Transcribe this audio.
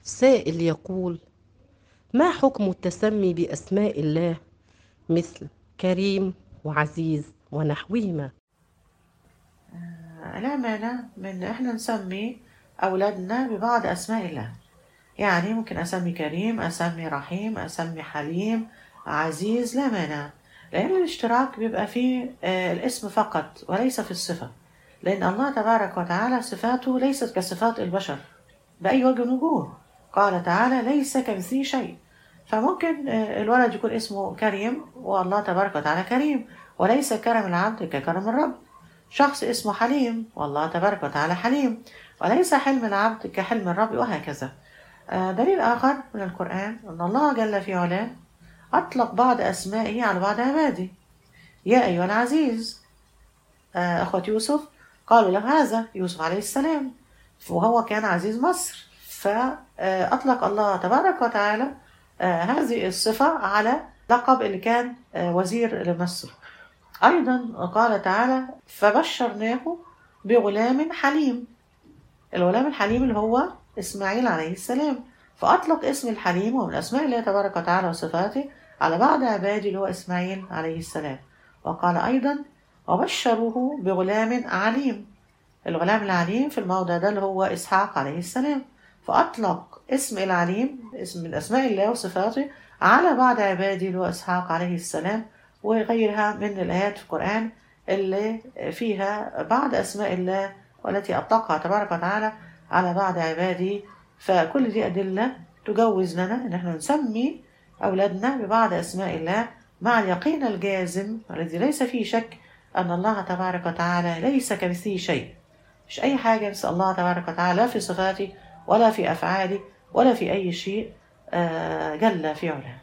سائل يقول ما حكم التسمي بأسماء الله مثل كريم وعزيز ونحوهما لا مانع من احنا نسمي أولادنا ببعض أسماء الله يعني ممكن أسمي كريم أسمي رحيم أسمي حليم عزيز لا مانع لأن الاشتراك بيبقى فيه آه، الاسم فقط وليس في الصفة لأن الله تبارك وتعالى صفاته ليست كصفات البشر بأي وجه من الوجوه قال تعالى ليس كمثله شيء فممكن آه، الولد يكون اسمه كريم والله تبارك وتعالى كريم وليس كرم العبد ككرم الرب شخص اسمه حليم والله تبارك وتعالى حليم وليس حلم العبد كحلم الرب وهكذا آه، دليل آخر من القرآن أن الله جل في علاه أطلق بعض أسمائه على بعض عباده يا أيها العزيز آه، أخوة يوسف قالوا له هذا يوسف عليه السلام وهو كان عزيز مصر فأطلق الله تبارك وتعالى آه، هذه الصفة على لقب اللي كان آه، وزير لمصر أيضا قال تعالى فبشرناه بغلام حليم الغلام الحليم اللي هو إسماعيل عليه السلام فأطلق اسم الحليم ومن أسماء الله تبارك وتعالى وصفاته على بعض عباده اللي هو إسماعيل عليه السلام وقال أيضا وبشروه بغلام عليم الغلام العليم في الموضع ده اللي هو إسحاق عليه السلام فأطلق اسم العليم اسم من أسماء الله وصفاته على بعض عباده اللي هو إسحاق عليه السلام وغيرها من الآيات في القرآن اللي فيها بعض أسماء الله والتي أطلقها تبارك وتعالى على بعض عباده فكل دي أدلة تجوز لنا إن احنا نسمي أولادنا ببعض أسماء الله مع اليقين الجازم الذي ليس فيه شك أن الله تبارك وتعالى ليس كمثله شيء مش أي حاجة مثل الله تبارك وتعالى لا في صفاته ولا في أفعاله ولا في أي شيء آه، جل في علاه